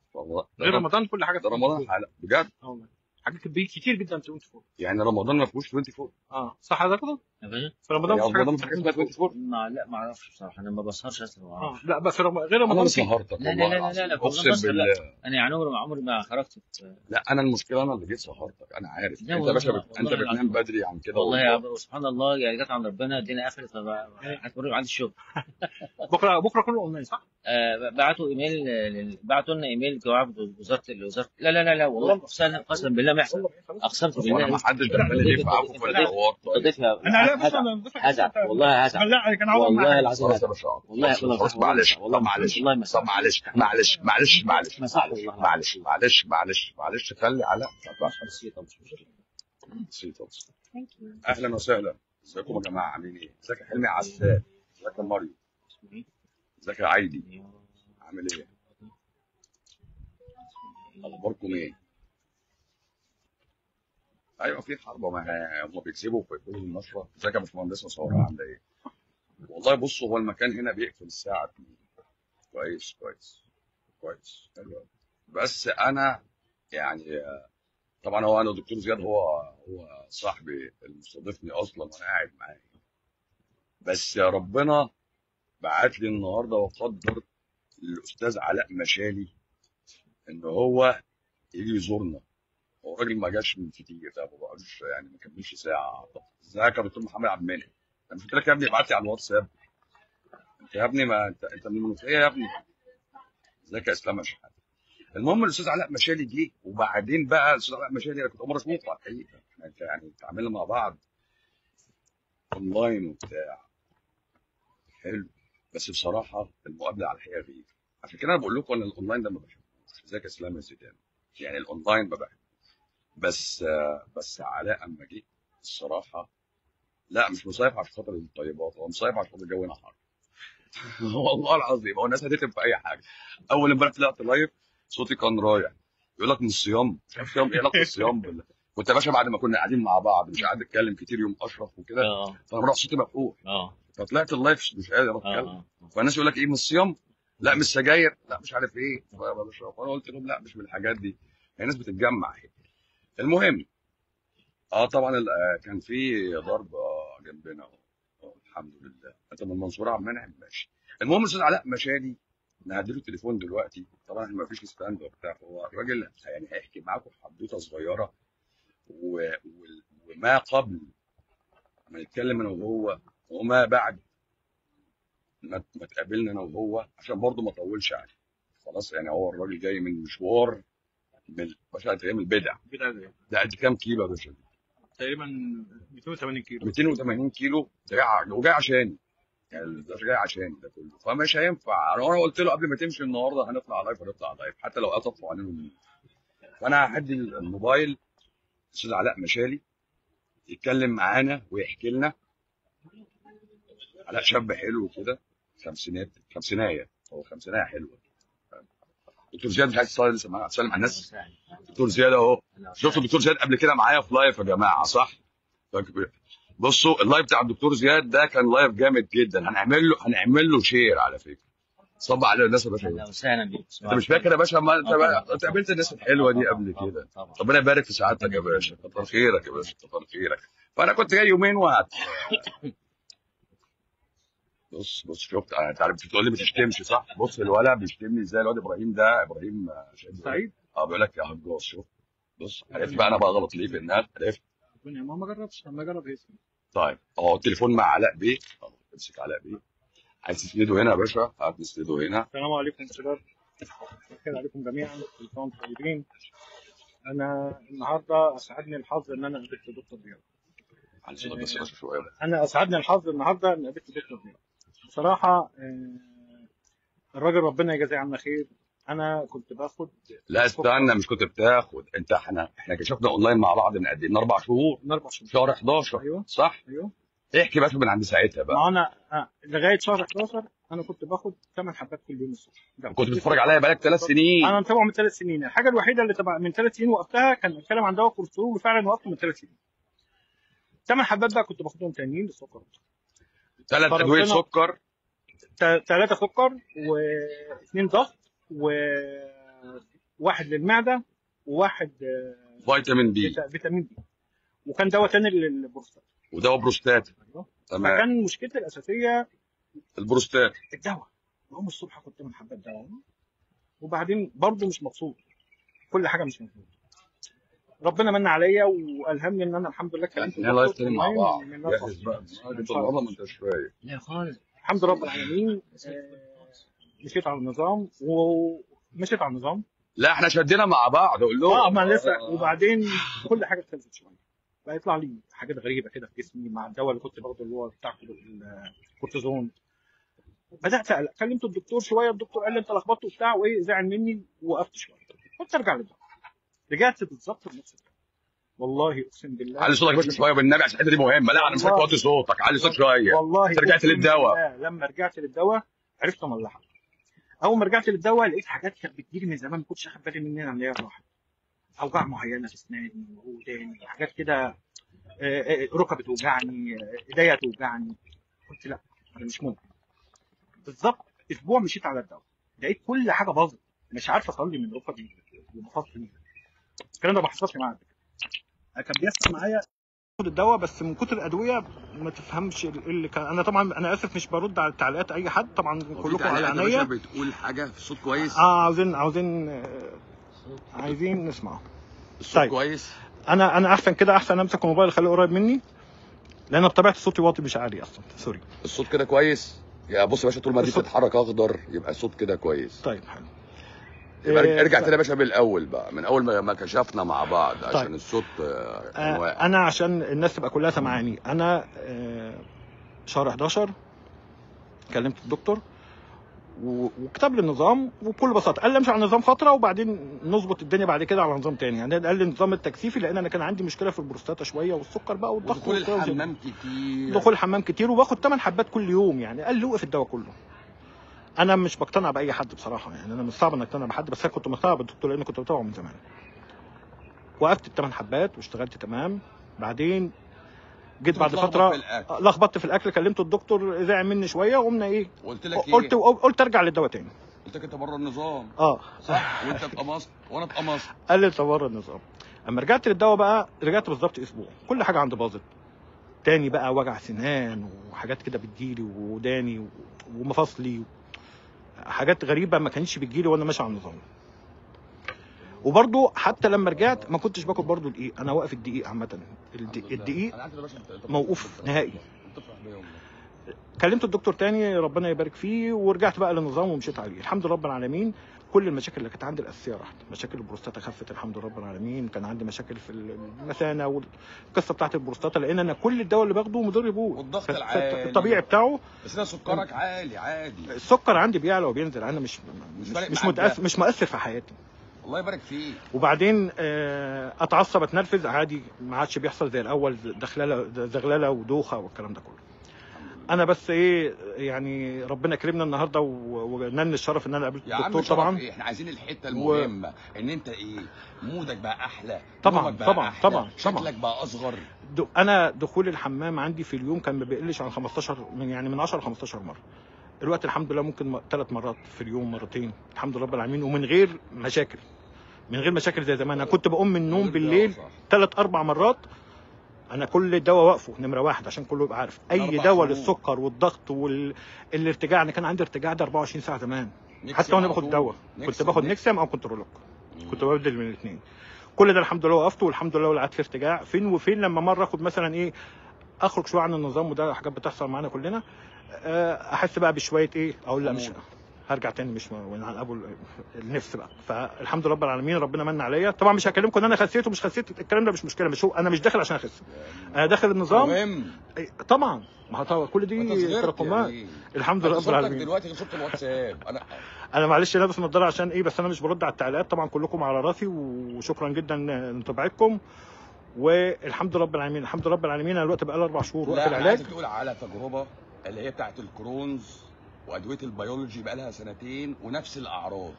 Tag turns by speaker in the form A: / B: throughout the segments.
A: والله
B: غير رمضان كل حاجه
A: ده رمضان حلقة بجد
B: اه والله حاجات كبير كتير جدا 24
A: يعني رمضان ما فيهوش 24
B: اه صح ده كده
C: يا باشا
B: في رمضان
A: يعني
B: مفيش حاجات
A: رمضان ما فيهوش حاجة اسمها 24
C: ما لا ما اعرفش بصراحه انا ما بسهرش اصلا ما
B: اه
C: اعرفش
B: لا بس رم... غير
A: انا
B: رمضان
A: اللي
B: في
A: سهرتك
C: لا لا
A: والله
C: لا لا لا
A: العظيم
C: في رمضان
A: اقسم
C: بس لا.
A: بالله
C: انا يعني عمري ما عمري ما خرجت في-
A: لا انا المشكله انا اللي جيت سهرتك انا عارف
C: لا
A: انت يا
C: والله-
A: باشا بت... انت
C: والله
A: بتنام
C: العظيم.
A: بدري عن كده
C: والله يا عبد سبحان الله يعني جت عند ربنا الدنيا قفلت هتمر عندي الشغل
B: بكره بكره كله اونلاين صح؟
C: آه، بعتوا ايميل لل- بعتوا لنا ايميل جواب وزاره وزاره لا لا لا لا والله قسما قسما بالله ما يحصل اقسمت
A: وانا
C: بالله
A: ما حدش دخل لي في عفو في الحوار طيب
C: قضيت يا
B: انا على
C: هزعل هزعل والله هزعل
B: لا كان عوض
C: والله العظيم
A: خلاص يا
C: هزعل
A: باشا
C: والله
A: خلاص،
C: والله
A: خلاص
C: والله
A: معلش
C: والله
A: طب معلش
C: والله ما
A: طب معلش معلش معلش معلش
C: ما صح والله
A: معلش معلش معلش معلش خلي على
C: بسيطة مش مشكلة
A: بسيطة بسيطة. اهلا وسهلا ازيكم يا جماعه عاملين ايه؟ ازيك يا حلمي عسال ازيك يا ماريو ازيك يا عايدي عامل ايه؟ اخباركم ايه؟ ايوه في حرب ما هي- هم بيكسبوا في كل النشره ازيك يا باشمهندسه ساره عامله ايه؟ والله بصوا هو المكان هنا بيقفل الساعه 2 كويس كويس كويس حلو أوي. بس انا يعني آه، طبعا هو انا دكتور زياد هو هو صاحبي المستضيفني اصلا وانا قاعد معاه بس ربنا بعت لي النهارده وقدر الاستاذ علاء مشالي ان هو يجي يزورنا هو الراجل ما جاش من كتير ده ما بقالوش يعني ما كملش ساعه اعتقد ازيك يا دكتور محمد عبد المنعم انا مش قلت لك يا ابني ابعت لي على الواتساب انت يا ابني ما انت انت من المنوفيه يا ابني ازيك يا اسلام يا شحات المهم الاستاذ علاء مشالي جه وبعدين بقى الاستاذ علاء مشالي انا كنت اول مره اشوفه على الحقيقه احنا يعني اتعاملنا مع بعض اونلاين وبتاع حلو بس بصراحه المقابله على الحقيقه غير عشان كده انا بقول لكم ان الاونلاين ده ما بحبوش ازيك يا اسلام يا زيدان يعني الاونلاين ما بحبوش بس آه، بس علاء اما جه الصراحه لا مش مصيف عشان خاطر الطيبات هو مصيف عشان خاطر الجو هنا حر والله العظيم هو الناس هتكتب في اي حاجه اول امبارح طلعت لايف صوتي كان رايح يقول لك من الصيام مش عارف صيام ايه علاقه الصيام بال كنت يا باشا بعد ما كنا قاعدين مع بعض مش قاعد اتكلم كتير يوم اشرف وكده
C: اه
A: فانا بروح صوتي مقفول
C: اه
A: فطلعت اللايف مش قادر
C: اه
A: اتكلم
C: اه
A: فالناس يقول لك ايه من الصيام لا من السجاير لا مش عارف ايه فأنا بشرب. فانا قلت لهم لا مش من الحاجات دي هي الناس بتتجمع هنا المهم اه طبعا ال- آه، كان في ضرب اه جنبنا اه آه، الحمد لله انت من المنصوره عم منعم ماشي المهم الاستاذ علاء مشالي انا هديله التليفون دلوقتي طبعا احنا ما فيش ستاند وبتاع هو الراجل يعني هيحكي معاكم حدوته صغيره و... وال- وما قبل ما نتكلم انا وهو وما بعد ما ما تقابلنا انا وهو عشان برضه ما اطولش عليه خلاص يعني هو الراجل جاي من مشوار من باشا انت جاي من البدع
B: كده ده.
A: ده قد كام كيلو يا باشا
B: تقريبا 280 كيلو
A: 280 كيلو ده جاي ع- وجاي عشاني يعني ده جاي عشاني ده كله فمش هينفع انا وانا قلت له قبل ما تمشي النهارده هنطلع لايف هنطلع لايف حتى لو قطفوا علينا النور. فانا هدي الموبايل استاذ علاء مشالي يتكلم معانا ويحكي لنا علاء شاب حلو كده خمسينات خمسينايه هو خمسينايه حلوه دكتور زياد مش عايز تصلي لسه معانا هتسلم على الناس دكتور زياد اهو شفتوا الدكتور زياد قبل كده معايا في لايف يا جماعه صح؟ فاكر- بصوا اللايف بتاع الدكتور زياد ده كان لايف جامد جدا هنعمل له هنعمل له شير على فكره صب على الناس يا باشا
C: اهلا وسهلا بيك
A: انت مش فاكر يا باشا ما انت
C: آه، طبعاً.
A: بقى- انت قابلت الناس الحلوه دي
C: طبعاً،
A: قبل
C: طبعاً،
A: كده
C: طبعا
A: ربنا يبارك في سعادتك يا باشا كتر خيرك يا باشا كتر خيرك فانا كنت جاي يومين وهت بص بص شفت انا انت عارف بتقول لي ما تشتمش صح بص الولد بيشتمني ازاي الواد ابراهيم ده ابراهيم آه، شاهد
B: سعيد
A: اه بيقول لك يا هجاص شوف بص عرفت بقى انا بقى غلط ليه في الناس عرفت
B: الدنيا ما ما جربش ما جرب اسمي
A: طيب اهو التليفون مع علاء بيه اهو امسك علاء بيه عايز تسنده هنا يا باشا هات نسنده هنا
B: السلام عليكم شباب خير عليكم جميعا كل سنه وانتم طيبين انا النهارده اسعدني الحظ ان انا قابلت دكتور ضياء
A: على صوتك بس يا باشا شويه بقى.
B: انا اسعدني الحظ النهارده ان قابلت دكتور ضياء بصراحه آه، الراجل ربنا يجازيه عنا خير انا كنت باخد
A: لا استنى مش كنت بتاخد انت احنا احنا كشفنا اونلاين مع بعض من قد ايه من اربع شهور
B: من اربع شهور
A: شهر 11
B: ايوه
A: صح
B: ايوه
A: احكي بقى من عند ساعتها بقى
B: ما انا آه، لغايه شهر 11 انا كنت باخد 8 حبات كل يوم الصبح ده
A: كنت بتتفرج عليا بقالك ثلاث سنين
B: انا متابعه من ثلاث سنين الحاجه الوحيده اللي تبع من ثلاث سنين وقفتها كان بتكلم عن دواء كوليسترول وفعلا وقفته من ثلاث سنين ثمان حبات بقى كنت باخدهم تانيين للسكر
A: ثلاث
B: فربنا-
A: ادويه سكر
B: ثلاثه سكر واثنين ضغط و واحد للمعده وواحد آه،
A: فيتامين بي
B: فيتا- فيتامين بي وكان دواء تاني للبروستات
A: ودواء بروستات تمام
B: فكان مشكلتي الاساسيه
A: البروستات
B: الدواء بقوم الصبح كنت من حبه دواء وبعدين برضه مش مبسوط كل حاجه مش مبسوط ربنا من عليا والهمني ان انا الحمد لله كلمت
A: احنا لايف
B: الدكتور
A: تاني مع
B: أونلاين
A: بعض
B: من ناس
A: جهز بقى
B: مصر.
A: انت النهارده ما انتش فايق
C: لا خالص
B: الحمد لله رب العالمين آه، مشيت على النظام ومشيت على النظام
A: لا احنا شدينا مع بعض قول له
B: اه ما لسه وبعدين كل حاجه اختلفت شويه بقى يطلع لي حاجات غريبه كده في جسمي مع الدواء اللي كنت باخده اللي هو بتاع الكورتيزون بدات اقلق كلمت الدكتور شويه الدكتور قال لي انت لخبطت وبتاع وايه زعل مني ووقفت شويه قلت ارجع للدواء رجعت بالظبط لنفس الدواء والله اقسم بالله
A: علي صوتك بس شويه بالنبي عشان الحته دي مهمه لا انا مش
B: والله.
A: توطي صوتك علي صوتك شويه
B: والله
A: أنت رجعت
B: أقسم
A: للدواء.
B: بالله لما رجعت للدواء عرفت املحها اول ما رجعت للدواء لقيت حاجات كانت بتجيلي من زمان ما كنتش اخد بالي منها ان هي راحت اوجاع معينه في اسناني وداني حاجات كده آه، آه، ركبي توجعني آه، ايديا توجعني قلت لا انا مش ممكن بالظبط اسبوع مشيت على الدواء لقيت كل حاجه باظت مش عارف اصلي من ركبي ومفصلي الكلام ده ما حصلش معايا قبل كده. كان بيحصل معايا باخد الدواء بس من كتر الادويه ما تفهمش ايه اللي كان انا طبعا انا اسف مش برد على تعليقات اي حد طبعا كلكم على عينيا
A: بتقول حاجه في صوت كويس
B: اه عاوزين عاوزين آه، عايزين نسمع
A: الصوت
B: طيب.
A: كويس
B: انا انا احسن كده احسن امسك الموبايل اخليه قريب مني لان بطبيعه صوتي واطي مش عالي اصلا سوري
A: الصوت كده كويس يا بص يا باشا طول ما دي
B: الصوت-
A: بتتحرك اخضر يبقى الصوت كده كويس
B: طيب حلو
A: يبقى
B: إيه،
A: ارجع
B: ف-
A: تاني يا باشا بالاول بقى من اول ما ما كشفنا مع بعض عشان
B: طيب.
A: الصوت آه، كان
B: آه،
A: واقع
B: انا عشان الناس تبقى كلها سامعاني انا آه، شهر 11 كلمت الدكتور و- وكتب لي النظام وبكل بساطه قال لي امشي على النظام فتره وبعدين نظبط الدنيا بعد كده على نظام تاني يعني قال لي النظام التكثيفي لان انا كان عندي مشكله في البروستاتا شويه والسكر بقى والضغط
A: ودخول
B: والكلام ده.
A: الحمام كتير
B: دخول الحمام كتير وباخد 8 حبات كل يوم يعني قال لي وقف الدواء كله انا مش بقتنع باي حد بصراحه يعني انا مش صعب ان اقتنع بحد بس انا كنت مقتنع بالدكتور لان كنت بتابعه من زمان وقفت الثمان حبات واشتغلت تمام بعدين جيت بعد
A: بتلخبط
B: فتره
A: في الأكل.
B: آه، لخبطت في الاكل كلمت الدكتور زعل مني شويه وقمنا ايه
A: قلت لك
B: قلت
A: ايه
B: قلت ارجع للدواء تاني
A: قلت لك انت بره النظام
B: اه
A: صح وانت اتقمصت وانا اتقمصت
B: قال لي تبر النظام اما رجعت للدواء بقى رجعت بالظبط اسبوع كل حاجه عندي باظت تاني بقى وجع سنان وحاجات كده بتجيلي وداني ومفاصلي حاجات غريبه ما كانتش بتجيلي وانا ماشي على النظام وبرضه حتى لما رجعت ما كنتش باكل برضه دقيق انا واقف الدقيق عامه الد- الدقيق
A: انا عارف يا باشا انت- انت
B: موقوف
A: بتفرح.
B: نهائي.
A: بتفرح بيا والله.
B: كلمت الدكتور تاني ربنا يبارك فيه ورجعت بقى للنظام ومشيت عليه الحمد لله رب العالمين كل المشاكل اللي كانت عندي الاساسيه راحت مشاكل البروستاتا خفت الحمد لله رب العالمين كان عندي مشاكل في المثانه والقصه بتاعت البروستاتا لان انا كل الدواء اللي باخده مضر يبوظ
A: والضغط
B: ف- ف-
A: العالي.
B: الطبيعي بتاعه
A: بس انا سكرك عالي عادي
B: السكر عندي بيعلى وبينزل انا مش
A: مش
B: مش,
A: فارق
B: مش
A: معاك ده.
B: متاثر مش مؤثر في حياتي
A: الله يبارك فيك
B: وبعدين آه، اتعصب اتنرفز عادي ما عادش بيحصل زي الاول دخلاله زغلله ودوخه والكلام ده كله انا بس ايه يعني ربنا كرمنا النهارده و- ونال الشرف ان انا قابلت
A: يا عم
B: الدكتور
A: شرف
B: طبعا
A: ايه احنا عايزين الحته
B: و-
A: المهمه ان انت ايه مودك بقى احلى
B: طبعاً،
A: نومك بقى
B: طبعاً،
A: أحلى،
B: طبعاً،
A: شكلك
B: طبعاً.
A: بقى اصغر
B: د- انا دخول الحمام عندي في اليوم كان ما بيقلش عن 15 من يعني من 10 ل 15 مره الوقت الحمد لله ممكن ثلاث مرات في اليوم مرتين الحمد لله رب العالمين ومن غير مشاكل من غير مشاكل زي زمان انا كنت بقوم من النوم
A: غير
B: بالليل
A: دواء، صح.
B: ثلاث اربع مرات انا كل دواء واقفه نمره واحد عشان كله يبقى عارف اي
A: أربع
B: دواء
A: شهور.
B: للسكر والضغط والارتجاع انا كان عندي ارتجاع ده 24 ساعه زمان
A: نكسب
B: حتى وانا
A: على
B: باخد
A: طول.
B: دواء كنت
A: نكسب،
B: باخد
A: نكسب.
B: نكسام او كنترولوك كنت ببدل من الاثنين كل ده الحمد لله وقفته والحمد لله ولقيت في ارتجاع فين وفين لما مره اخد مثلا ايه اخرج شويه عن النظام وده حاجات بتحصل معانا كلنا آه، احس بقى بشويه ايه اقول لا مش
A: خمول.
B: هرجع تاني مش من عن ابو ال- النفس بقى فالحمد لله رب العالمين ربنا من عليا طبعا مش هكلمكم ان انا خسيت ومش خسيت الكلام ده مش مشكله مش هو انا مش داخل عشان اخس انا داخل النظام
A: مهم
B: إيه، طبعا ما هو طبعا كل
A: ما
B: دي
A: تصغرت
B: تراكمات
A: يعني.
B: الحمد
A: أنت
B: لله رب
A: صورتك
B: العالمين
A: دلوقتي غير صوره الواتساب انا
B: انا معلش لابس نظاره عشان ايه بس انا مش برد على التعليقات طبعا كلكم على راسي وشكرا جدا لمتابعتكم والحمد لله رب العالمين الحمد لله رب العالمين انا دلوقتي بقى لي اربع شهور
A: لا
B: واقف
A: انا
B: العلاج
A: عايزك تقول على تجربه اللي هي بتاعت الكرونز وادويه البيولوجي بقى لها سنتين ونفس الاعراض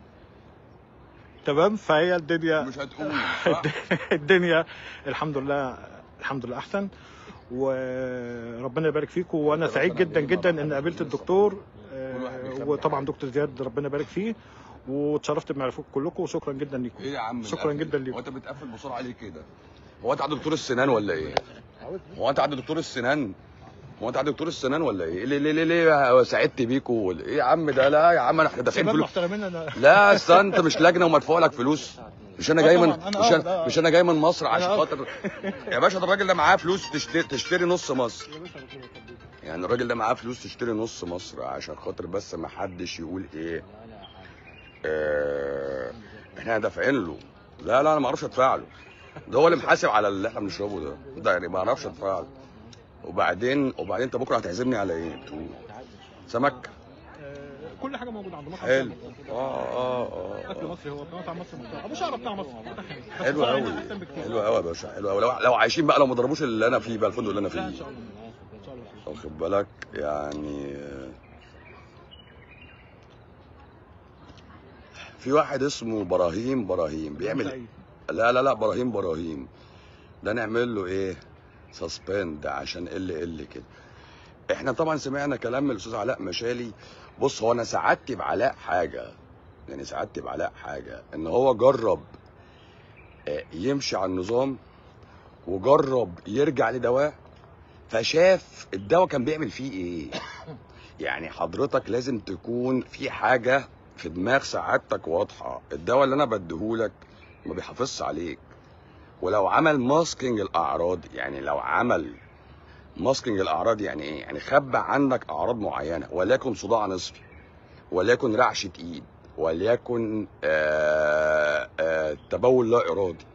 B: تمام فهي الدنيا
A: مش هتقول صح؟
B: الدنيا الحمد لله الحمد لله احسن وربنا يبارك فيكم وانا سعيد جدا جدا ان قابلت الدكتور آه، وطبعا دكتور زياد ربنا يبارك فيه واتشرفت بمعرفتكم كلكم وشكرا جدا ليكم
A: ايه يا عم
B: شكراً
A: القفل؟
B: جداً ليكم.
A: هو انت بتقفل بسرعه ليه كده هو انت عند دكتور السنان ولا ايه هو انت عند دكتور السنان هو انت عند دكتور السنان ولا ايه ليه ليه ليه, ليه سعدت بيكوا ولا- ايه يا عم ده لا يا عم احنا دافعين
B: شباب
A: فلوس
B: محترمين انا
A: لا اصل انت مش لجنه ومدفوع لك فلوس مش انا جاي من
B: طبعاً، أنا
A: مش
B: أقعد،
A: انا
B: أه.
A: مش انا جاي من مصر عشان
B: أقعد.
A: خاطر يا باشا ده الراجل ده معاه فلوس تشتري, تشتري نص مصر
B: يا باشا ربنا يخليك.
A: يعني الراجل ده معاه فلوس تشتري نص مصر عشان خاطر بس ما حدش يقول ايه آه احنا دافعين له لا لا انا ما اعرفش ادفع له ده هو اللي محاسب على اللي احنا بنشربه ده ده يعني ما اعرفش ادفع له وبعدين وبعدين انت بكره هتعزمني على ايه؟ تقول سمك
B: آه، كل حاجه موجوده عند مصر
A: حلو اه اه اه,
B: اكل
A: آه.
B: مصري هو مطعم مصر محترم ابو شعر بتاع مصر بس
A: حلو
B: بصراحة
A: قوي
B: هنا احسن بكتير
A: حلو قوي يا باشا حلو قوي لو, لو عايشين بقى لو ما ضربوش اللي انا فيه بقى الفندق اللي انا
B: لا ان
A: فيه
B: شاء الله ان شاء الله خير.
A: واخد بالك يعني آه، في واحد اسمه براهيم براهيم بيعمل
B: سعيد.
A: لا لا لا براهيم براهيم ده نعمل له ايه سسبند عشان ال ال كده احنا طبعا سمعنا كلام من الاستاذ علاء مشالي بص هو انا سعادتي بعلاء حاجه يعني سعادتي بعلاء حاجه ان هو جرب آه، يمشي على النظام وجرب يرجع لدواه فشاف الدواء كان بيعمل فيه ايه يعني حضرتك لازم تكون في حاجه في دماغ سعادتك واضحه الدواء اللي انا بديهولك ما بيحافظش عليك ولو عمل ماسكينج الاعراض يعني لو عمل ماسكينج الاعراض يعني ايه يعني خبى عنك اعراض معينه وليكن صداع نصفي وليكن رعشه ايد وليكن آه آه تبول لا ارادي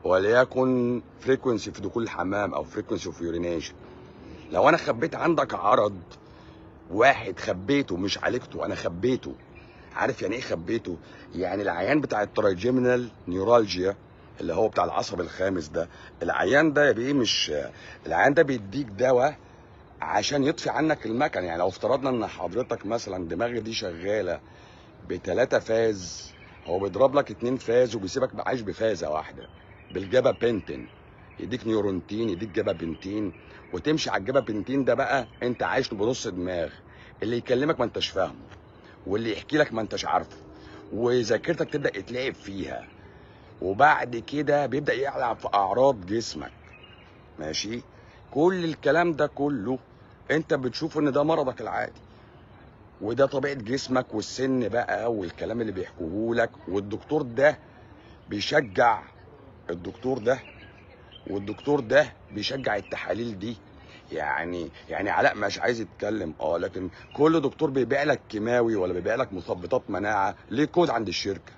A: وليكن فريكونسي في دخول الحمام او فريكونسي في يورينيشن لو انا خبيت عندك عرض واحد خبيته مش عالجته انا خبيته عارف يعني ايه خبيته يعني العيان بتاع الترايجيمينال نيورالجيا اللي هو بتاع العصب الخامس ده العيان ده يا بيه مش العيان ده بيديك دواء عشان يطفي عنك المكن يعني لو افترضنا ان حضرتك مثلا دماغك دي شغاله بتلاتة فاز هو بيضرب لك اتنين فاز وبيسيبك عايش بفازه واحده بالجابا بنتين يديك نيورونتين يديك جابا بنتين وتمشي على الجابا بنتين ده بقى انت عايش بنص دماغ اللي يكلمك ما انتش فاهمه واللي يحكي لك ما انتش عارفه وذاكرتك تبدا يتلعب فيها وبعد كده بيبدا يلعب في اعراض جسمك ماشي كل الكلام ده كله انت بتشوف ان ده مرضك العادي وده طبيعه جسمك والسن بقى والكلام اللي بيحكوه لك والدكتور ده بيشجع الدكتور ده والدكتور ده بيشجع التحاليل دي يعني يعني علاء مش عايز يتكلم اه لكن كل دكتور بيبيع لك كيماوي ولا بيبيع لك مثبطات مناعه ليه كود عند الشركه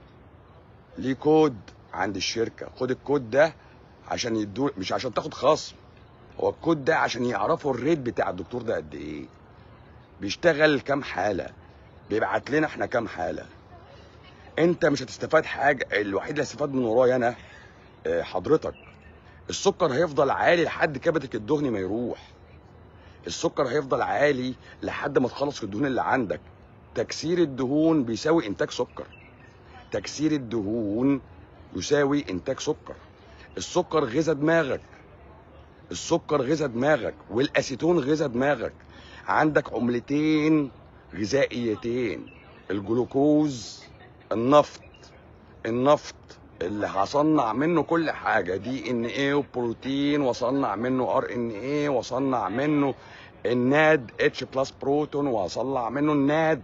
A: ليه كود عند الشركه خد الكود ده عشان يدو مش عشان تاخد خصم هو الكود ده عشان يعرفوا الريت بتاع الدكتور ده قد ايه بيشتغل كام حاله بيبعت لنا احنا كام حاله انت مش هتستفاد حاجه الوحيد اللي هيستفاد من ورايا انا آه، حضرتك السكر هيفضل عالي لحد كبدك الدهني ما يروح السكر هيفضل عالي لحد ما تخلص الدهون اللي عندك تكسير الدهون بيساوي انتاج سكر تكسير الدهون يساوي انتاج سكر السكر غذا دماغك السكر غذا دماغك والاسيتون غذا دماغك عندك عملتين غذائيتين الجلوكوز النفط النفط اللي هصنع منه كل حاجه دي ان ايه وبروتين واصنع منه ار ان ايه واصنع منه الناد اتش بلس بروتون واصنع منه الناد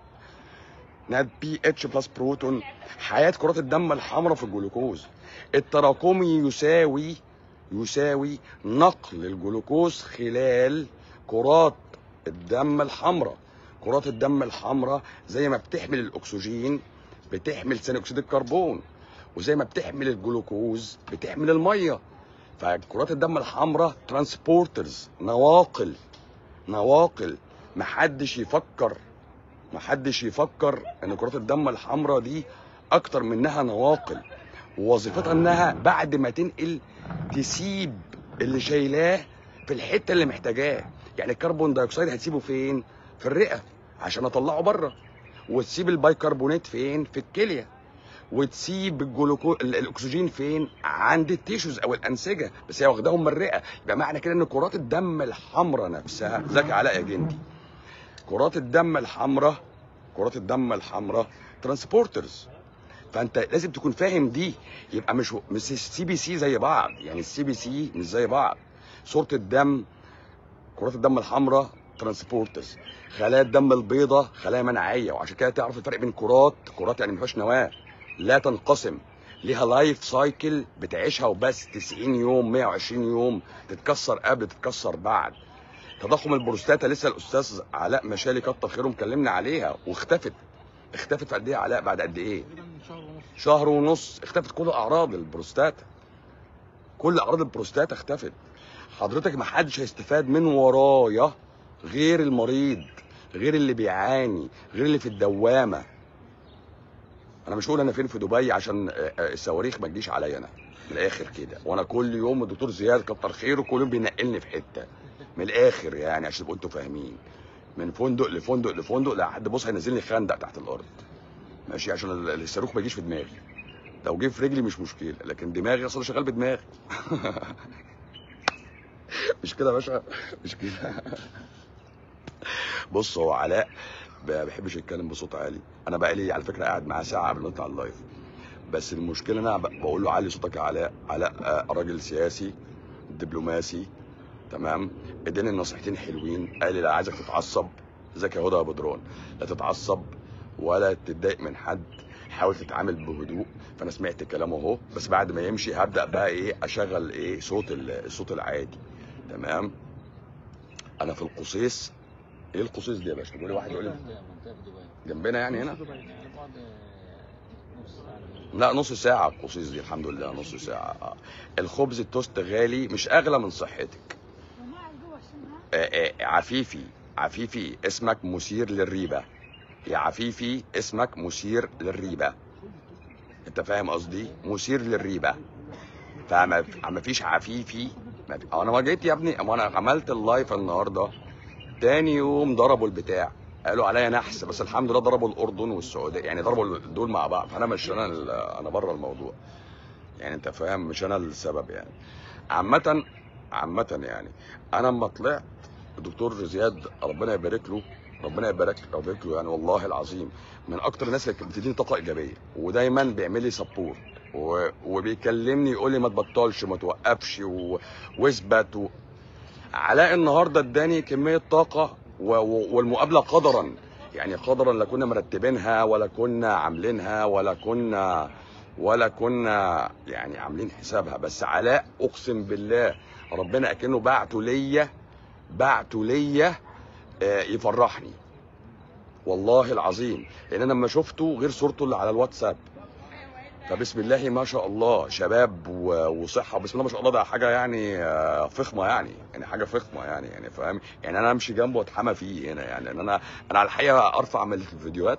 A: ناد بي اتش بلس بروتون حياه كرات الدم الحمراء في الجلوكوز التراكمي يساوي يساوي نقل الجلوكوز خلال كرات الدم الحمراء كرات الدم الحمراء زي ما بتحمل الاكسجين بتحمل ثاني اكسيد الكربون وزي ما بتحمل الجلوكوز بتحمل الميه فكرات الدم الحمراء ترانسبورترز نواقل نواقل محدش يفكر محدش يفكر ان كرات الدم الحمراء دي اكتر منها نواقل ووظيفتها انها بعد ما تنقل تسيب اللي شايلاه في الحته اللي محتاجاه يعني الكربون دايوكسيد هتسيبه فين في الرئه عشان اطلعه بره وتسيب البيكربونات فين في الكليه وتسيب الجلوكو ال- الاكسجين فين عند التيشوز او الانسجه بس هي واخداهم من الرئه يبقى معنى كده ان كرات الدم الحمراء نفسها ذكي علاء يا جندي كرات الدم الحمراء كرات الدم الحمراء ترانسبورترز فانت لازم تكون فاهم دي يبقى مش مش السي بي سي زي بعض يعني السي بي سي مش زي بعض صوره الدم كرات الدم الحمراء ترانسبورترز خلايا الدم البيضاء خلايا مناعيه وعشان كده تعرف الفرق بين كرات كرات يعني ما فيهاش نواه لا تنقسم ليها لايف سايكل بتعيشها وبس 90 يوم 120 يوم تتكسر قبل تتكسر بعد تضخم البروستاتا لسه الاستاذ علاء مشالي كتر خيره مكلمنا عليها واختفت اختفت في قد ايه يا علاء بعد قد ايه
B: تقريبا شهر ونص
A: شهر ونص اختفت كل اعراض البروستاتا كل اعراض البروستاتا اختفت حضرتك ما حدش هيستفاد من ورايا غير المريض غير اللي بيعاني غير اللي في الدوامه انا مش هقول انا فين في دبي عشان آه، آه، الصواريخ ما تجيش عليا انا من الاخر كده وانا كل يوم الدكتور زياد كتر خيره كل يوم بينقلني في حته من الاخر يعني عشان تبقوا انتوا فاهمين من فندق لفندق لفندق لحد بص هينزلني خندق تحت الارض ماشي عشان ال- الصاروخ ما يجيش في دماغي لو جه في رجلي مش مشكله لكن دماغي اصلا شغال بدماغي مش كده يا باشا مش كده بص هو علاء ما بيحبش يتكلم بصوت عالي انا بقى لي على فكره قاعد معاه ساعه قبل ما نطلع اللايف بس المشكله انا ب- بقول له علي صوتك يا علاء علاء آه، راجل سياسي دبلوماسي تمام اداني النصيحتين حلوين قال لي لا عايزك تتعصب ازيك يا هدى يا بدران لا تتعصب ولا تتضايق من حد حاول تتعامل بهدوء فانا سمعت كلامه اهو بس بعد ما يمشي هبدا بقى ايه اشغل ايه صوت ال- الصوت العادي تمام انا في القصيص ايه القصيص دي يا باشا بيقول لي واحد يقول لي
C: منطقة في دبي
A: جنبنا يعني هنا
B: دبي.
C: يعني بعد نص ساعة
A: لا نص ساعة القصيص دي الحمد لله نص ساعة آه. الخبز التوست غالي مش أغلى من صحتك آه، آه، عفيفي عفيفي اسمك مثير للريبة يا عفيفي اسمك مثير للريبة انت فاهم قصدي مثير للريبة فما ما فيش عفيفي ما في... انا ما جيت يا ابني اما انا عملت اللايف النهارده تاني يوم ضربوا البتاع قالوا عليا نحس بس الحمد لله ضربوا الاردن والسعوديه يعني ضربوا دول مع بعض فانا مش انا ال- انا بره الموضوع يعني انت فاهم مش انا السبب يعني عامه عامه يعني انا لما طلعت الدكتور زياد ربنا يبارك له ربنا يبارك يبارك له يعني والله العظيم من اكتر الناس اللي كانت بتديني طاقه ايجابيه ودايما بيعمل لي سبورت و... وبيكلمني يقول لي ما تبطلش ما توقفش و... واثبت و... علاء النهارده اداني كميه طاقه و... و... والمقابله قدرا يعني قدرا لا كنا مرتبينها ولا كنا عاملينها ولا كنا ولا كنا يعني عاملين حسابها بس علاء اقسم بالله ربنا اكنه بعته ليا بعته ليا آه، يفرحني والله العظيم لان انا لما شفته غير صورته اللي على الواتساب فبسم الله ما شاء الله شباب و- وصحه بسم الله ما شاء الله ده حاجه يعني آه، فخمه يعني يعني حاجه فخمه يعني يعني فاهم يعني انا امشي جنبه واتحمى فيه هنا يعني لان انا انا على الحقيقه ارفع من الفيديوهات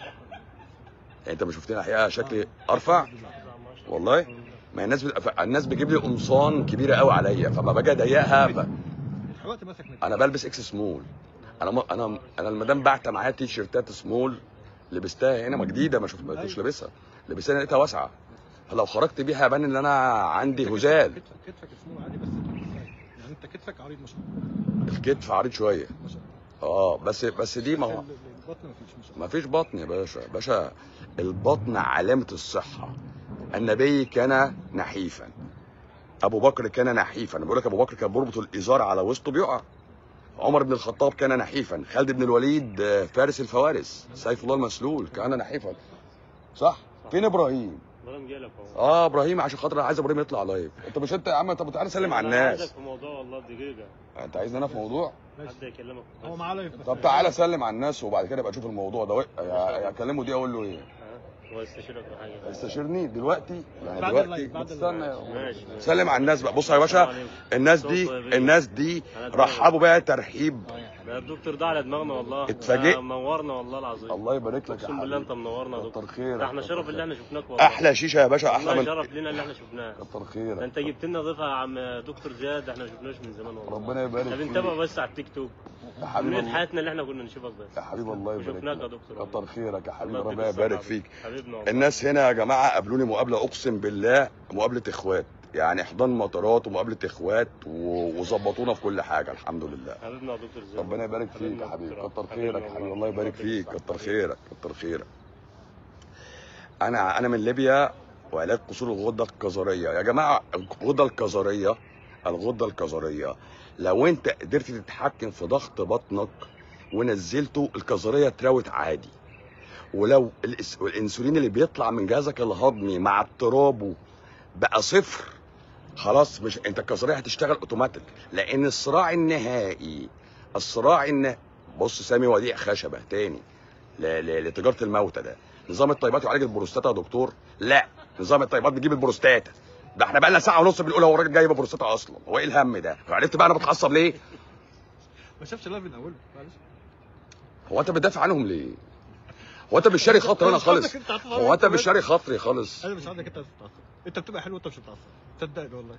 A: يعني انت ما شفتني الحقيقه شكلي ارفع والله ما الناس بت... الناس بتجيب لي قمصان كبيره قوي عليا فما باجي اضيقها ب...
B: الوقت ماسك نفسه
A: انا بلبس اكس سمول انا م... انا انا المدام بعت معايا تي شيرتات سمول لبستها هنا ما جديده ما شفت ما كنتش لابسها لبستها لقيتها واسعه فلو خرجت بيها هبان ان انا عندي هزال
B: كتفك كتفك اسمه عادي بس يعني انت كتفك عريض ما شاء الله
A: الكتف عريض شويه
B: ما شاء
A: اه بس بس دي ما هو
B: الله البطن ما فيش ما شاء الله
A: ما فيش بطن يا باشا باشا البطن علامة الصحة النبي كان نحيفا أبو بكر كان نحيفا أنا بقول لك أبو بكر كان بيربط الإزار على وسطه بيقع عمر بن الخطاب كان نحيفا خالد بن الوليد آه، فارس الفوارس سيف الله المسلول كان نحيفا صح فين ابراهيم
D: ابراهيم جالك اهو
A: اه ابراهيم عشان خاطر أنا عايز ابراهيم يطلع لايف انت مش انت يا عم طب تعالى سلم على
D: أنا عايزك
A: الناس
D: في موضوع والله دقيقه
A: انت عايزني انا في موضوع
D: حد يكلمك
B: هو معاه لايف بس
A: طب تعالى سلم على الناس وبعد كده ابقى اشوف الموضوع ده يا- اكلمه دي اقول له ايه
D: ها؟ هو يستشيرك في حاجه
A: استشيرني دلوقتي يعني
B: بعد
A: دلوقتي
B: اللايف، بعد
A: استنى
D: ماشي ماشي.
A: سلم على الناس بقى بص يا باشا الناس دي الناس دي رحبوا بقى ترحيب
D: ده الدكتور ده على دماغنا والله
A: اتفاجئت.
D: ده منورنا والله العظيم
A: الله يبارك لك يا
D: اقسم بالله انت
A: حبيبي
D: منورنا يا
A: كتر
D: دكتور
A: خيرك
D: ده احنا
A: كتر
D: شرف
A: خيرك.
D: اللي احنا شفناك والله
A: احلى شيشه يا باشا احلى
D: والله
A: من
D: شرف لينا اللي احنا شفناه
A: كتر
D: ده
A: خيرك
D: انت جبت لنا ضيفه يا عم دكتور زياد احنا ما شفناش من زمان والله
A: ربنا يبارك
D: احنا
A: فيك
D: بنتابع بس على التيك توك
A: يا حبيبي
D: من
A: الله
D: حياتنا اللي احنا كنا نشوفك بس
A: يا حبيبي الله يبارك
D: وشفناك يا
A: لك
D: دكتور
A: كتر خيرك يا حبيبي
D: الله يديك
A: ربنا
D: الصحة
A: يبارك
D: يا
A: فيك
D: حبيبنا والله.
A: الناس هنا يا جماعه قابلوني مقابله اقسم بالله مقابله اخوات يعني احضان مطارات ومقابله اخوات و- وظبطونا في كل حاجه الحمد لله
D: حبيبنا يا دكتور زياد
A: ربنا يبارك فيك
D: حبيبنا
A: يا حبيبي
D: دكتور.
A: كتر خيرك يا حبيبي الله يبارك
D: ربنا يديك
A: فيك
D: الصحة.
A: كتر خيرك كتر خيرك انا انا من ليبيا وعلاج قصور الغده الكظريه يا جماعه الغده الكظريه الغده الكظريه لو انت قدرت تتحكم في ضغط بطنك ونزلته الكظريه تراوت عادي ولو الإس- الانسولين اللي بيطلع من جهازك الهضمي مع اضطرابه بقى صفر خلاص مش انت الكظريه هتشتغل اوتوماتيك لان الصراع النهائي الصراع النهائي بص سامي وديع خشبه تاني ل- ل- لتجاره الموتى ده نظام الطيبات يعالج البروستاتا يا دكتور لا نظام الطيبات بيجيب البروستاتا ده احنا بقى لنا ساعه ونص بنقول هو الراجل جايب بروستاتا اصلا هو ايه الهم ده عرفت بقى انا بتعصب ليه
B: ما شافش اللايف من اوله معلش
A: هو انت بتدافع عنهم ليه هو انت مش شاري خاطري انا خالص هو انت مش شاري خاطري خالص
B: انا مش عايزك انت تتعصب انت بتبقى حلو وانت مش بتتعصب صدقني والله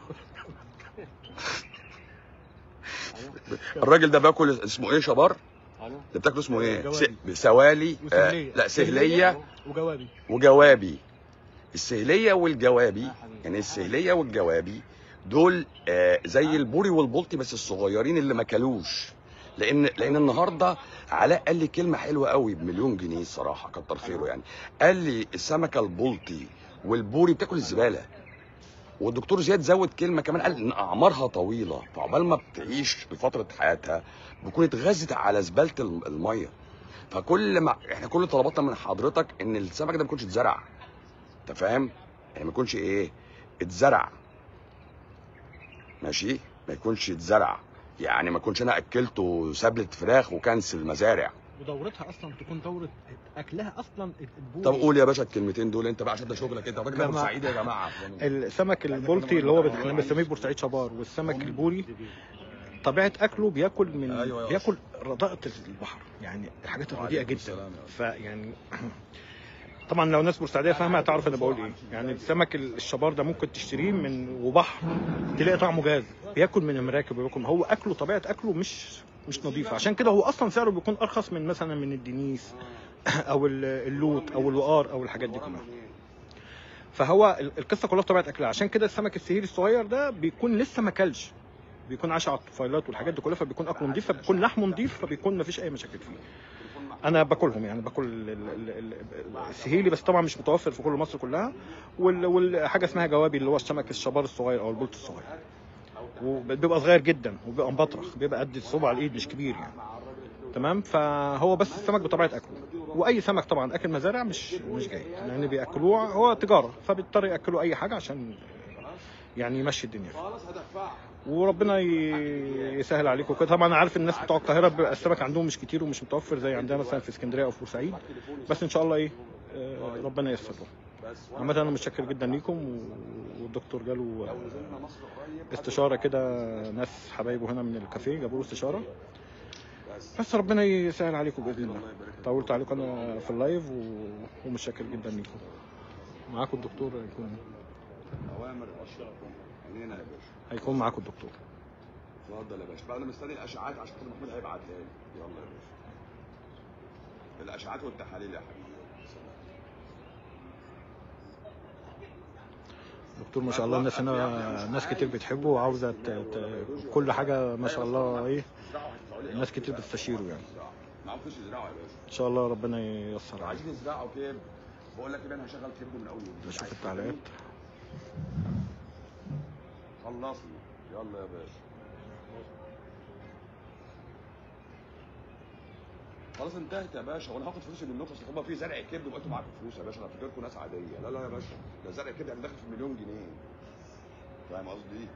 A: الراجل ده باكل اسمه ايه شبار
C: الو
A: اللي بتاكله اسمه ايه
B: جوابي.
A: س- سوالي آه
B: وسهليه
A: لا سهليه
B: وجوابي
A: وجوابي السهليه والجوابي
C: آه حبيبي.
A: يعني السهليه والجوابي دول آه زي البوري والبلطي بس الصغيرين اللي ما كلوش لان لان النهارده علاء قال لي كلمه حلوه قوي بمليون جنيه الصراحه كتر خيره يعني قال لي السمكه البلطي والبوري بتاكل الزباله والدكتور زياد زود كلمه كمان قال ان اعمارها طويله فعقبال ما بتعيش بفتره حياتها بتكون اتغذت على زباله الم- الميه فكل ما احنا كل طلباتنا من حضرتك ان السمك ده ما يكونش اتزرع انت فاهم يعني ما يكونش ايه اتزرع ماشي ما يكونش اتزرع يعني ما يكونش انا اكلته سبلة فراخ وكنسل مزارع
B: ودورتها اصلا تكون دوره اكلها اصلا البوري
A: طب قول يا باشا الكلمتين دول انت بقى عشان ده شغلك انت الراجل ده
B: جماعة.
A: بورسعيدي يا جماعه
B: السمك البلطي اللي هو احنا بنسميه بورسعيد شبار والسمك البوري طبيعه اكله بياكل من
A: أيوة يا
B: بياكل رداءة البحر يعني الحاجات الرديئه
A: وعليكم
B: جدا
A: السلام يا
B: فيعني طبعا لو ناس بورسعيديه فاهمه هتعرف انا بقول ايه يعني السمك الشبار ده ممكن تشتريه من وبحر تلاقي طعمه جاز بياكل من المراكب وبياكل هو اكله طبيعه اكله مش مش نظيفه عشان كده هو اصلا سعره بيكون ارخص من مثلا من الدنيس او ال- اللوت او الوقار او الحاجات دي كلها فهو ال- القصه كلها طبيعه اكلها عشان كده السمك السهيل الصغير ده بيكون لسه ما كلش بيكون عايش على الطفيلات والحاجات دي كلها فبيكون اكله نضيف فبيكون لحمه نضيف فبيكون ما فيش اي مشاكل فيه انا باكلهم يعني باكل ال- ال- ال- ال- السهيلي بس طبعا مش متوفر في كل مصر كلها وال- والحاجه اسمها جوابي اللي هو السمك الشبار الصغير او البلط الصغير وبيبقى صغير جدا وبيبقى مبطرخ بيبقى قد صبع الايد مش كبير يعني تمام فهو بس السمك بطبيعه اكله واي سمك طبعا اكل مزارع مش مش جيد لان بياكلوه هو تجاره فبيضطر ياكلوا اي حاجه عشان يعني يمشي الدنيا فيه. وربنا ي- يسهل عليكم كده طبعا انا عارف الناس بتوع القاهره بيبقى السمك عندهم مش كتير ومش متوفر زي عندنا مثلا في اسكندريه او في بورسعيد بس ان شاء الله ايه آه، ربنا ييسر له عامة انا متشكر جدا ليكم و- والدكتور جاله آه، استشاره كده ناس حبايبه هنا من الكافيه جابوا له استشاره بس ربنا يسهل عليكم باذن الله طولت عليكم انا في اللايف و... ومتشكر جدا ليكم معاكم الدكتور هيكون
A: اوامر الاشرف عينينا يا باشا
B: هيكون معاكم الدكتور
A: اتفضل يا باشا بقى انا مستني الاشعاعات عشان خاطر محمود هيبعتها لي يلا يا باشا الاشعاعات والتحاليل يا حبيبي
B: دكتور ما شاء الله الناس هنا ناس كتير بتحبه وعاوزه ت... ت... كل حاجه ما شاء الله ايه الناس كتير بتستشيره يعني
A: معاهم فلوس يزرعوا يا باشا
B: ان شاء الله ربنا ييسر عليه
A: عايزين يزرعوا كده بقول لك كده انا هشغل كبده من اول يوم
B: نشوف التعليقات
A: خلصنا يلا يا باشا خلاص انتهت يا باشا وانا هاخد فلوسي منكم اصل هما في زرع كبد وبقيتوا معاكم فلوس يا باشا انا فاكركم ناس عاديه لا لا يا باشا ده زرع كبد يعني داخل في مليون جنيه فاهم قصدي ايه؟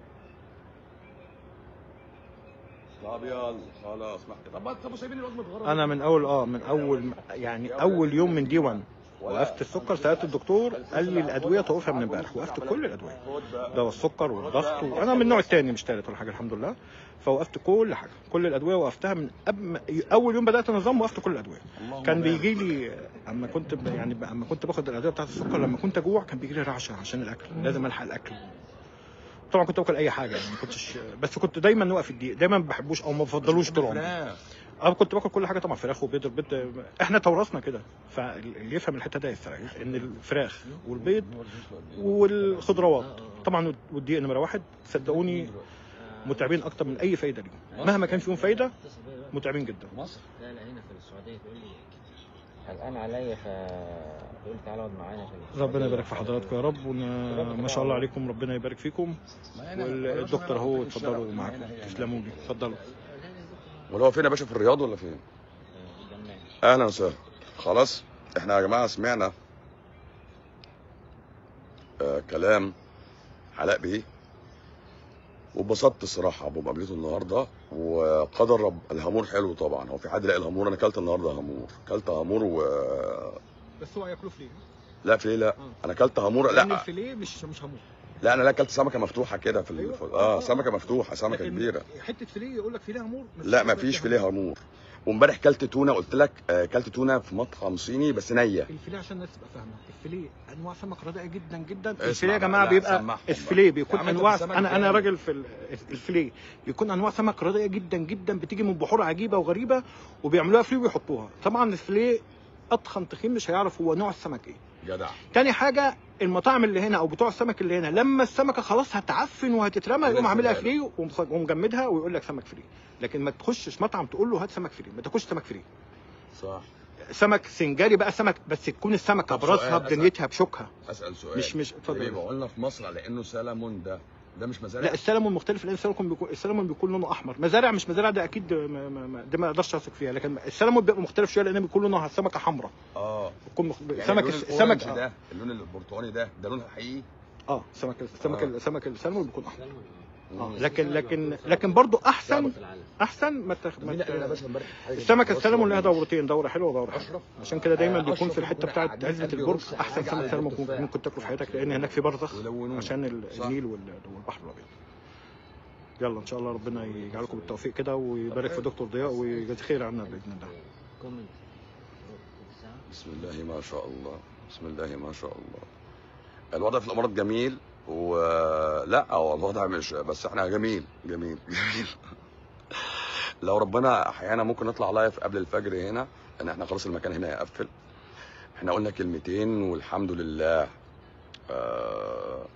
A: طب يلا خلاص محت... طب ما طب سايبين الواد متغرب
B: انا من اول اه من اول يعني اول يوم من دي 1 وقفت السكر سالت الدكتور قال لي الادويه توقفها من امبارح وقفت كل الادويه
A: خد بقى
B: دواء السكر والضغط وانا من النوع الثاني مش ثالث ولا حاجه الحمد لله فوقفت كل حاجه كل الادويه وقفتها من قبل ما- اول يوم بدات انظم وقفت كل الادويه كان بيجي لي اما كنت ب- يعني ب- اما كنت باخد الادويه بتاعت السكر لما كنت اجوع كان بيجي لي رعشه عشان الاكل لازم الحق الاكل طبعا كنت باكل اي حاجه يعني ما كنتش بس كنت دايما واقف الدقيق دايما ما بحبوش او ما بفضلوش طول عمري
A: فراخ.
B: اه كنت باكل كل حاجه طبعا فراخ وبيض البيض احنا تورثنا كده فاللي يفهم الحته ده يفهم ان الفراخ والبيض والخضروات طبعا والدقيق نمره واحد صدقوني متعبين اكتر من اي فايده ليهم مهما كان فيهم فايده
C: اتصل بيا بقى.
B: متعبين جدا
A: مصر
C: لا لا هنا في السعوديه تقول لي قلقان عليا فقلت تعالى اقعد معانا عشان
B: ربنا يبارك في حضراتكم يا رب وما شاء الله عليكم ربنا يبارك فيكم والدكتور اهو اتفضلوا معاكم تسلموا لي اتفضلوا
A: ولا هو فين يا باشا في الرياض ولا فين؟
C: الجمال
A: اهلا وسهلا خلاص احنا يا جماعه سمعنا آه كلام علاء بيه واتبسطت الصراحه بمقابلته النهارده وقدر رب الهامور حلو طبعا هو في حد لاقي الهامور انا اكلت النهارده هامور اكلت هامور و
B: بس هو هياكلوا فليه
A: لا فيليه لا انا اكلت هامور
B: لان
A: لا
B: الفيليه مش مش هموت
A: لا انا لا اكلت سمكه مفتوحه كده في ال...
B: أيوة.
A: في-
B: آه.
A: اه سمكه مفتوحه سمكه
B: لكن
A: كبيره
B: حته فيليه يقول لك فيليه همور
A: لا ما فيش فيليه هامور وامبارح كلت تونه قلت لك آه، كلت تونه في مطعم صيني بس نيه
B: الفيليه عشان الناس تبقى فاهمه الفيليه انواع سمك رديئه جدا جدا
A: اسمع
B: الفيليه يا
A: بقى،
B: جماعه
A: لا،
B: بيبقى
A: سمعهم
B: الفيليه
A: بقى.
B: بيكون
A: يا عم أنت
B: انواع
A: في السمك
B: انا انا
A: جامد.
B: راجل في ال- الفيليه بيكون انواع سمك رديئه جدا جدا بتيجي من بحور عجيبه وغريبه وبيعملوها فيليه ويحطوها طبعا الفيليه اطخن تخين مش هيعرف هو نوع السمك ايه
A: جدع
B: تاني حاجه المطاعم اللي هنا او بتوع السمك اللي هنا لما السمكه خلاص هتعفن وهتترمى يقوم عاملها فري ومص- ومجمدها ويقول لك سمك فري لكن ما تخشش مطعم تقول له هات سمك فري ما تاكلش سمك فري
A: صح
B: سمك سنجاري بقى سمك بس تكون السمكه
A: طب
B: براسها
A: سؤال،
B: بدنيتها بشوكها
A: اسال سؤال
B: مش مش
A: ليه
B: اتفضل
A: بقولنا في مصر على انه سلمون ده ده مش مزارع
B: لا السلمون مختلف لان السلمون بيكون السلمون بيكون لونه احمر مزارع مش مزارع ده اكيد ما ما ما ده ما اقدرش اثق فيها لكن السلمون بيبقى مختلف شويه لان بيكون لونه سمكه حمراء
A: اه
B: بيكون مخ...
A: يعني
B: سمك
A: اللون
B: الس-
A: الأورنج
B: سمك
A: ده اللون البرتقاني ده ده لونها حقيقي
B: اه سمك سمك
A: آه.
B: سمك السلمون بيكون احمر اه
A: مم.
B: لكن لكن لكن برضه احسن
C: صعبة في العالم
B: احسن ما تخ...
A: طب
B: ما
A: مين قال يا
B: ت...
A: باشا امبارح حاجة
B: السمك
A: بس
B: السلمون لها
A: ولا مش؟
B: دورتين دوره حلوه ودوره حلوه
A: اشرف
B: عشان كده دايما
A: آه،
B: بيكون في
A: أشرف
B: الحته
A: يكون
B: بتاعت
A: قاعدين
B: عزبه
A: قلبي
B: البرج
A: يرش
B: احسن
A: حاجة
B: سمك
A: على
B: سلمون
A: التفاح.
B: ممكن ممكن تاكله في حياتك لان هناك في برزخ
A: ويلونوه.
B: عشان
A: صح.
B: النيل وال- والبحر الابيض يلا ان شاء الله ربنا يجعلكم بالتوفيق كده ويبارك في دكتور ضياء ويجازي خير عنا باذن الله
C: كومنت
A: بسم الله ما شاء الله بسم الله ما شاء الله الوضع في الامارات جميل ولا هو الوضع مش بس احنا جميل جميل جميل لو ربنا احيانا ممكن نطلع لايف قبل الفجر هنا ان احنا خلاص المكان هنا هيقفل احنا قلنا كلمتين والحمد لله آه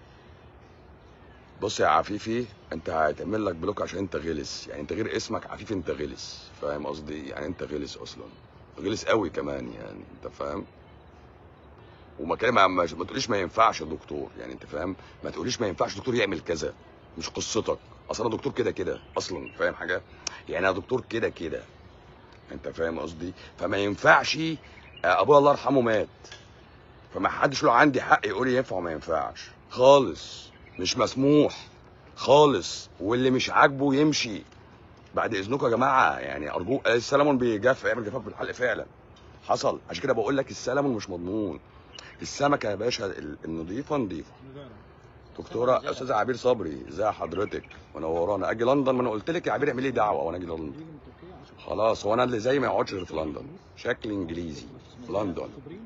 A: بص يا عفيفي انت هيتعمل لك بلوك عشان انت غلس يعني انت غير اسمك عفيفي انت غلس فاهم قصدي يعني انت غلس اصلا غلس قوي كمان يعني انت فاهم وما كان ما, ما ما تقوليش ما ينفعش يا دكتور يعني انت فاهم ما تقوليش ما ينفعش دكتور يعمل كذا مش قصتك اصل انا دكتور كده كده اصلا فاهم حاجه يعني انا دكتور كده كده انت فاهم قصدي فما ينفعش آه، ابويا الله يرحمه مات فما حدش له عندي حق يقول لي ينفع وما ينفعش خالص مش مسموح خالص واللي مش عاجبه يمشي بعد اذنكم يا جماعه يعني ارجوك السلمون بيجف يعمل جفاف بالحلق فعلا حصل عشان كده بقول لك السلمون مش مضمون السمكه يا باشا ال- النظيفه نظيفه دكتوره استاذه عبير صبري ازي حضرتك منورانا اجي لندن ما انا قلت لك يا عبير اعملي دعوه وانا اجي لندن خلاص هو انا اللي زي ما يقعدش غير في لندن شكل انجليزي في لندن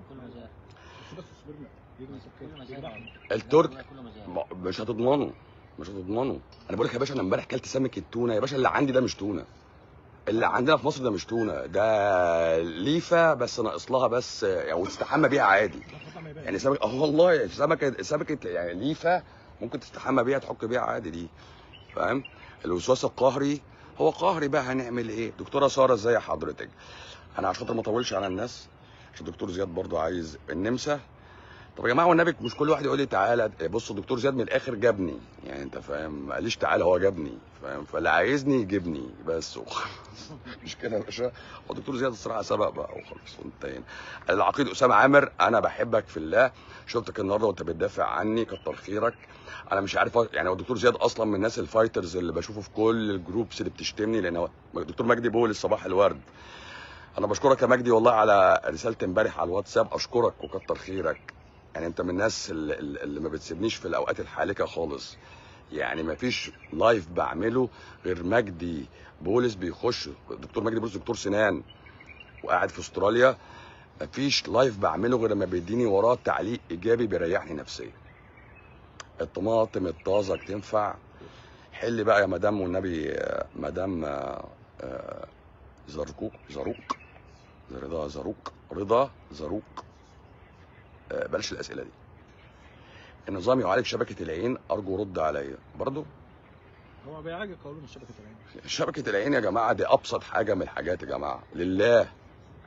A: الترك ما- مش هتضمنه مش هتضمنه انا بقول لك يا باشا انا امبارح كلت سمك التونه يا باشا اللي عندي ده مش تونه اللي عندنا في مصر ده مش تونه ده ليفه بس ناقص لها بس يعني وتستحمى بيها عادي يعني سمك اه والله سمكه سمكه يعني ليفه ممكن تستحمى بيها تحك بيها عادي دي فاهم الوسواس القهري هو قهري بقى هنعمل ايه دكتوره ساره ازي حضرتك انا عشان خاطر ما اطولش على الناس عشان الدكتور زياد برضو عايز النمسا طب يا جماعه والنبي مش كل واحد يقول لي تعالى بص الدكتور زياد من الاخر جابني يعني انت فاهم ما قاليش تعالى هو جابني فاهم فاللي عايزني يجيبني بس وخلاص مش كده يا باشا هو الدكتور زياد الصراحه سبق بقى وخلاص وانتهينا العقيد اسامه عامر انا بحبك في الله شفتك النهارده وانت بتدافع عني كتر خيرك انا مش عارف يعني هو الدكتور زياد اصلا من الناس الفايترز اللي بشوفه في كل الجروبس اللي بتشتمني لان هو الدكتور مجدي بول الصباح الورد انا بشكرك يا مجدي والله على رساله امبارح على الواتساب اشكرك وكتر خيرك يعني انت من الناس اللي, اللي ما بتسيبنيش في الاوقات الحالكه خالص يعني ما فيش لايف بعمله غير مجدي بولس بيخش دكتور مجدي بولس دكتور سنان وقاعد في استراليا ما فيش لايف بعمله غير لما بيديني وراه تعليق ايجابي بيريحني نفسيا الطماطم الطازه تنفع حل بقى يا مدام والنبي آه، مدام آه، آه، زرقوق زروق رضا زروق رضا زروق آه، بلاش الاسئله دي النظام يعالج شبكه العين ارجو رد عليا برضو
B: هو بيعالج قولون شبكه العين
A: شبكه العين يا جماعه دي ابسط حاجه من الحاجات يا جماعه لله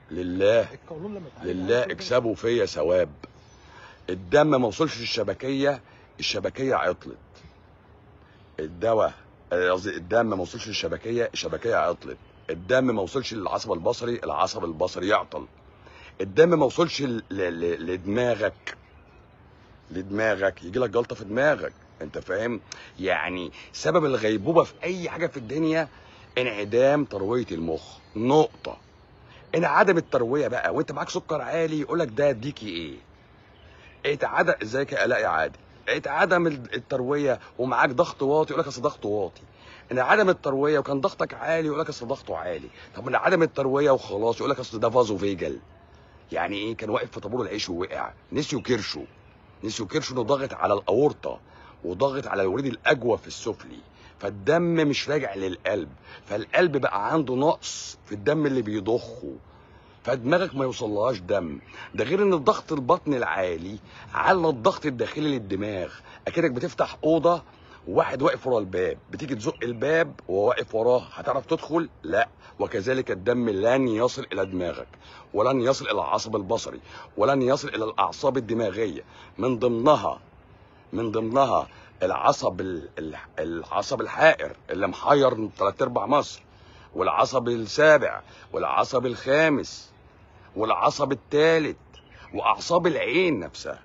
A: لله
B: القولون لما يتعالج
A: لله
B: عنده
A: اكسبوا فيا ثواب الدم ما وصلش للشبكيه الشبكيه عطلت الدواء قصدي الدم ما وصلش للشبكيه الشبكيه عطلت الدم ما وصلش للعصب البصري العصب البصري يعطل الدم ما وصلش ل- ل- لدماغك لدماغك يجي لك جلطه في دماغك انت فاهم يعني سبب الغيبوبه في اي حاجه في الدنيا انعدام ترويه المخ نقطه انعدم الترويه بقى وانت معاك سكر عالي يقول لك ده اديكي ايه اتعدم ازيك يا الاقي عادي اتعدم ال- الترويه ومعاك ضغط واطي يقول لك اصل ضغطه واطي ان عدم الترويه وكان ضغطك عالي يقول لك اصل ضغطه عالي طب ان عدم الترويه وخلاص يقول لك اصل ده فازو فيجل يعني ايه كان واقف في طابور العيش ووقع نسيوا كرشه نسيوا كرشه انه ضاغط على الاورطه وضاغط على الوريد الاجوف السفلي فالدم مش راجع للقلب فالقلب بقى عنده نقص في الدم اللي بيضخه فدماغك ما يوصلهاش دم ده غير ان الضغط البطني العالي على الضغط الداخلي للدماغ اكنك بتفتح اوضه وواحد واقف ورا الباب بتيجي تزق الباب وهو واقف وراه هتعرف تدخل لا وكذلك الدم لن يصل الى دماغك ولن يصل الى العصب البصري ولن يصل الى الاعصاب الدماغيه من ضمنها من ضمنها العصب ال- ال- العصب الحائر اللي محير ثلاث ارباع مصر والعصب السابع والعصب الخامس والعصب الثالث واعصاب العين نفسها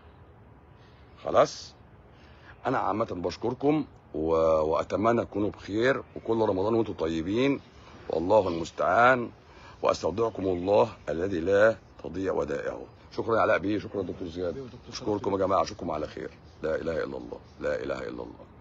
A: خلاص انا عامه بشكركم و... واتمنى تكونوا بخير وكل رمضان وانتم طيبين والله المستعان واستودعكم الله الذي لا تضيع ودائعه شكرا يا علاء بيه شكرا دكتور زياد اشكركم يا جماعه اشوفكم على خير لا اله الا الله لا اله الا الله